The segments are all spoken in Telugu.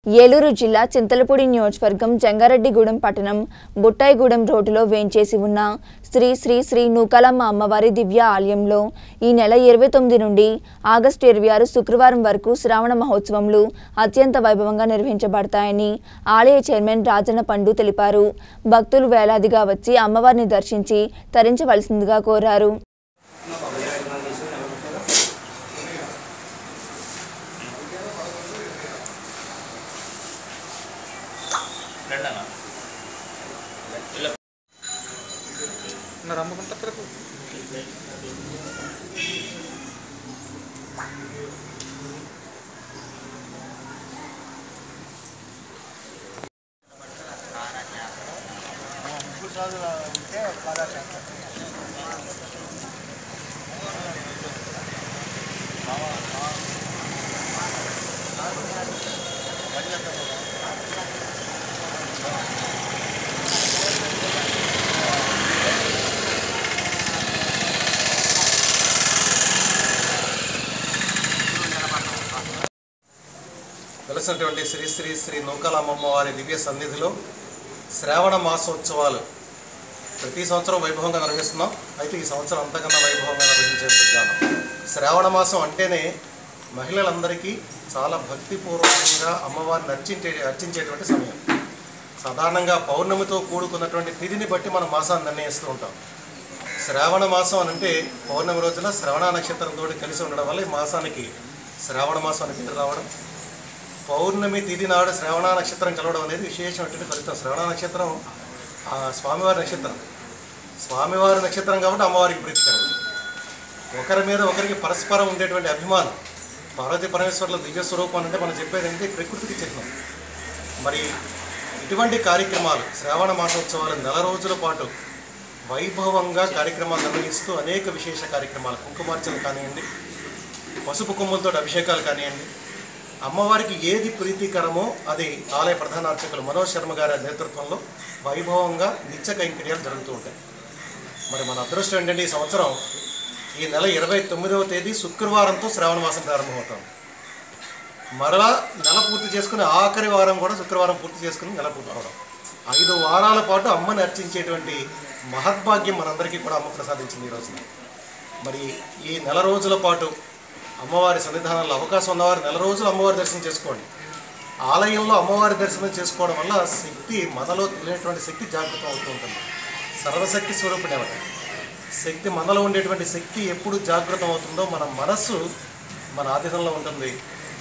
ఏలూరు జిల్లా చింతలపూడి నియోజకవర్గం జంగారెడ్డిగూడెం పట్టణం బుట్టాయిగూడెం రోడ్డులో వేంచేసి ఉన్న శ్రీ శ్రీ శ్రీ నూకాలమ్మ అమ్మవారి దివ్య ఆలయంలో ఈ నెల ఇరవై తొమ్మిది నుండి ఆగస్టు ఇరవై ఆరు శుక్రవారం వరకు శ్రావణ మహోత్సవములు అత్యంత వైభవంగా నిర్వహించబడతాయని ఆలయ చైర్మన్ రాజన్న పండు తెలిపారు భక్తులు వేలాదిగా వచ్చి అమ్మవారిని దర్శించి తరించవలసిందిగా కోరారు రెండనా రమ్మకుంటా ప్రభు వెలసినటువంటి శ్రీ శ్రీ శ్రీ నూకాలమ్మమ్మ వారి దివ్య సన్నిధిలో శ్రావణ మాసోత్సవాలు ప్రతి సంవత్సరం వైభవంగా నిర్వహిస్తున్నాం అయితే ఈ సంవత్సరం అంతకన్నా వైభవంగా నిర్వహించేందుకు గాను శ్రావణ మాసం అంటేనే మహిళలందరికీ చాలా భక్తిపూర్వకంగా అమ్మవారిని అర్చించే అర్చించేటువంటి సమయం సాధారణంగా పౌర్ణమితో కూడుకున్నటువంటి తిథిని బట్టి మనం మాసాన్ని నిర్ణయిస్తూ ఉంటాం శ్రావణ మాసం అని అంటే పౌర్ణమి రోజున శ్రవణ నక్షత్రంతో కలిసి ఉండడం వల్ల ఈ మాసానికి శ్రావణ మాసం అని పేరు రావడం పౌర్ణమి తిథి నాడు శ్రవణ నక్షత్రం కలవడం అనేది విశేషమైనటువంటి ఫలితం శ్రవణ నక్షత్రం ఆ స్వామివారి నక్షత్రం స్వామివారి నక్షత్రం కాబట్టి అమ్మవారికి ప్రీతికరం ఒకరి మీద ఒకరికి పరస్పరం ఉండేటువంటి అభిమానం పార్వతీ పరమేశ్వర్ల దివ్య స్వరూపం అంటే మనం చెప్పేది ఏంటి ప్రకృతికి చిహ్నం మరి ఇటువంటి కార్యక్రమాలు శ్రావణ మాసోత్సవాలు నెల రోజుల పాటు వైభవంగా కార్యక్రమాలు నిర్వహిస్తూ అనేక విశేష కార్యక్రమాలు కుంకుమార్చనలు కానివ్వండి పసుపు కొమ్ములతో అభిషేకాలు కానివ్వండి అమ్మవారికి ఏది ప్రీతికరమో అది ఆలయ ప్రధాన అర్చకులు మనోజ్ శర్మ గారి నేతృత్వంలో వైభవంగా నిత్య కైంకర్యాలు జరుగుతూ ఉంటాయి మరి మన అదృష్టం ఏంటంటే ఈ సంవత్సరం ఈ నెల ఇరవై తొమ్మిదవ తేదీ శుక్రవారంతో శ్రావణ మాసం ప్రారంభమవుతాం మరలా నెల పూర్తి చేసుకుని ఆఖరి వారం కూడా శుక్రవారం పూర్తి చేసుకుని నెల పూర్తి అవడం ఐదు వారాల పాటు అమ్మని అర్చించేటువంటి మహద్భాగ్యం మనందరికీ కూడా అమ్మ ప్రసాదించింది ఈ రోజున మరి ఈ నెల రోజుల పాటు అమ్మవారి సన్నిధానంలో అవకాశం ఉన్నవారు నెల రోజులు అమ్మవారి దర్శనం చేసుకోండి ఆలయంలో అమ్మవారి దర్శనం చేసుకోవడం వల్ల శక్తి మనలో తెలియనటువంటి శక్తి జాగృతం అవుతూ ఉంటుంది సర్వశక్తి స్వరూపుడు ఎవరు శక్తి మనలో ఉండేటువంటి శక్తి ఎప్పుడు జాగృతం అవుతుందో మన మనస్సు మన ఆధీనంలో ఉంటుంది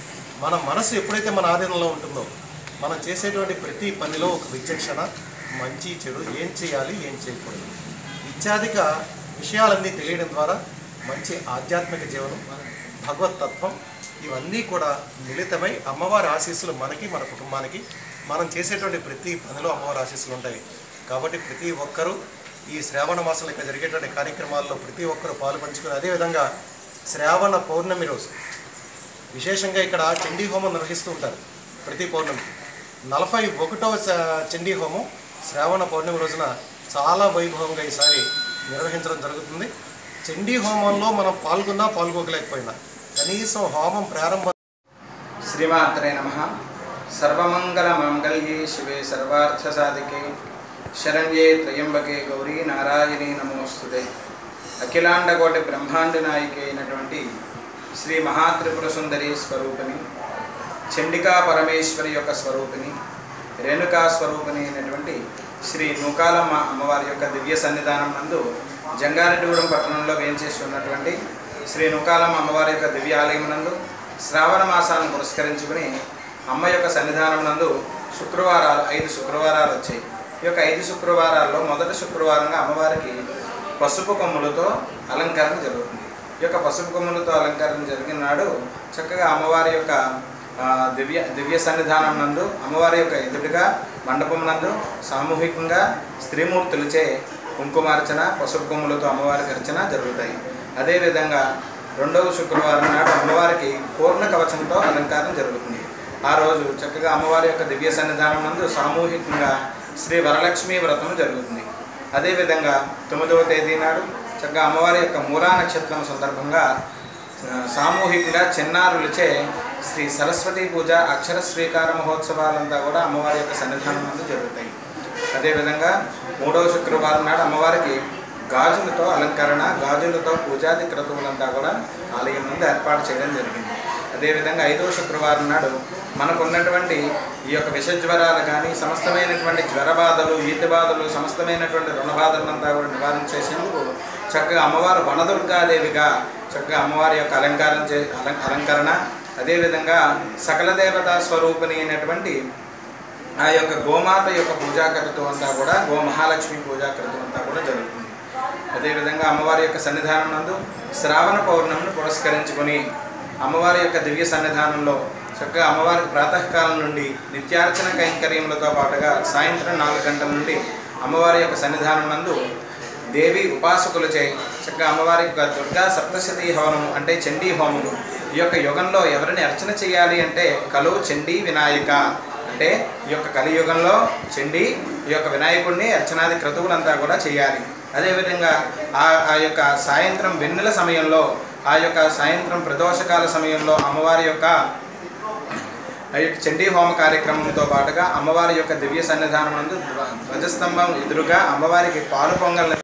మన మనసు ఎప్పుడైతే మన ఆధీనంలో ఉంటుందో మనం చేసేటువంటి ప్రతి పనిలో ఒక విచక్షణ మంచి చెడు ఏం చేయాలి ఏం చేయకూడదు ఇత్యాదిక విషయాలన్నీ తెలియడం ద్వారా మంచి ఆధ్యాత్మిక జీవనం భగవతత్వం ఇవన్నీ కూడా మిళితమై అమ్మవారి ఆశీస్సులు మనకి మన కుటుంబానికి మనం చేసేటువంటి ప్రతి పనిలో అమ్మవారి ఆశీస్సులు ఉంటాయి కాబట్టి ప్రతి ఒక్కరూ ఈ శ్రావణ మాసంలో ఇక్కడ జరిగేటువంటి కార్యక్రమాల్లో ప్రతి ఒక్కరూ పాలు పంచుకుని అదేవిధంగా శ్రావణ పౌర్ణమి రోజు విశేషంగా ఇక్కడ చండీ హోమం నిర్వహిస్తూ ఉంటారు ప్రతి పౌర్ణమి నలభై ఒకటవ స- చండీ హోమం శ్రావణ పౌర్ణమి రోజున చాలా వైభవంగా ఈసారి నిర్వహించడం జరుగుతుంది చండీ హోమంలో మనం పాల్గొన్నా పాల్గొనలేకపోయినా కనీసం హోమం ప్రారంభం శ్రీమాత్రే నమ సర్వమంగళ మాంగళ్యే శివే సర్వార్థ సాధికే శరణ్యే త్రయంబకే గౌరీ నారాయణీ నమోస్తుతే అఖిలాండకోటి బ్రహ్మాండ నాయికి అయినటువంటి శ్రీ మహాత్రిపుర సుందరి స్వరూపిణి చండికా పరమేశ్వరి యొక్క స్వరూపిణి రేణుకా స్వరూపిణి అయినటువంటి శ్రీ నూకాలమ్మ అమ్మవారి యొక్క దివ్య సన్నిధానం నందు జంగారెడ్డిగూడెం పట్టణంలో వేంచేసి ఉన్నటువంటి శ్రీ నూకాలమ్మ అమ్మవారి యొక్క దివ్య ఆలయం నందు శ్రావణ మాసాన్ని పురస్కరించుకుని అమ్మ యొక్క సన్నిధానం నందు శుక్రవారాలు ఐదు శుక్రవారాలు వచ్చాయి ఈ యొక్క ఐదు శుక్రవారాల్లో మొదటి శుక్రవారంగా అమ్మవారికి పసుపు కొమ్ములతో అలంకరణ జరుగుతుంది ఈ యొక్క పసుపు కొమ్ములతో అలంకరణ జరిగిన నాడు చక్కగా అమ్మవారి యొక్క ఆ, దివ్య దివ్య సన్నిధానం నందు అమ్మవారి యొక్క ఎదుటిగా మండపం నందు సామూహికంగా స్త్రీమూర్తులచే కుంకుమార్చన పసుపు కొమ్ములతో అమ్మవారికి అర్చన జరుగుతాయి అదేవిధంగా రెండవ శుక్రవారం నాడు అమ్మవారికి పూర్ణ కవచంతో అలంకారం జరుగుతుంది ఆ రోజు చక్కగా అమ్మవారి యొక్క దివ్య సన్నిధానం నందు సామూహికంగా శ్రీ వరలక్ష్మి వ్రతం జరుగుతుంది అదేవిధంగా తొమ్మిదవ తేదీ నాడు చక్కగా అమ్మవారి యొక్క మూలా నక్షత్రం సందర్భంగా ఆ, సామూహికంగా చిన్నారులచే శ్రీ సరస్వతి పూజ అక్షర స్వీకార మహోత్సవాలంతా కూడా అమ్మవారి యొక్క సన్నిధానం నందు జరుగుతాయి అదేవిధంగా మూడవ శుక్రవారం నాడు అమ్మవారికి గాజులతో అలంకరణ గాజులతో పూజాది క్రతువులంతా కూడా ఆలయం నుండి ఏర్పాటు చేయడం జరిగింది అదేవిధంగా ఐదవ శుక్రవారం నాడు మనకున్నటువంటి ఈ యొక్క విషజ్వరాలు కానీ సమస్తమైనటువంటి జ్వర బాధలు ఈతి బాధలు సమస్తమైనటువంటి రుణ బాధలంతా కూడా నివారించేసేందుకు చక్కగా అమ్మవారు వనదుర్గాదేవిగా చక్కగా అమ్మవారి యొక్క అలంకారం చే అలం- అలంకరణ అదేవిధంగా సకల దేవతా స్వరూపిణి అయినటువంటి ఆ యొక్క గోమాత యొక్క పూజాకృతం అంతా కూడా గో మహాలక్ష్మి పూజాకృతం అంతా కూడా జరుగుతుంది అదేవిధంగా అమ్మవారి యొక్క సన్నిధానం నందు శ్రావణ పౌర్ణమిని పురస్కరించుకొని అమ్మవారి యొక్క దివ్య సన్నిధానంలో చక్కగా అమ్మవారికి ప్రాతకాలం నుండి నిత్యార్చన కైంకర్యములతో పాటుగా సాయంత్రం నాలుగు గంటల నుండి అమ్మవారి యొక్క సన్నిధానం నందు దేవి ఉపాసకులచే చక్కగా అమ్మవారి యొక్క దుర్గా సప్తశతి హవనం అంటే చండీ హోమము ఈ యొక్క యుగంలో ఎవరిని అర్చన చేయాలి అంటే కలు చండీ వినాయక అంటే ఈ యొక్క కలియుగంలో చండీ ఈ యొక్క వినాయకుడిని అర్చనాది క్రతువులంతా కూడా చేయాలి అదేవిధంగా ఆ ఆ యొక్క సాయంత్రం వెన్నెల సమయంలో ఆ యొక్క సాయంత్రం ప్రదోషకాల సమయంలో అమ్మవారి యొక్క ఆ యొక్క చండీ హోమ కార్యక్రమంతో పాటుగా అమ్మవారి యొక్క దివ్య సన్నిధానం నందు ధ్వ- ధ్వజస్తంభం ఎదురుగా అమ్మవారికి పాలు పొంగల్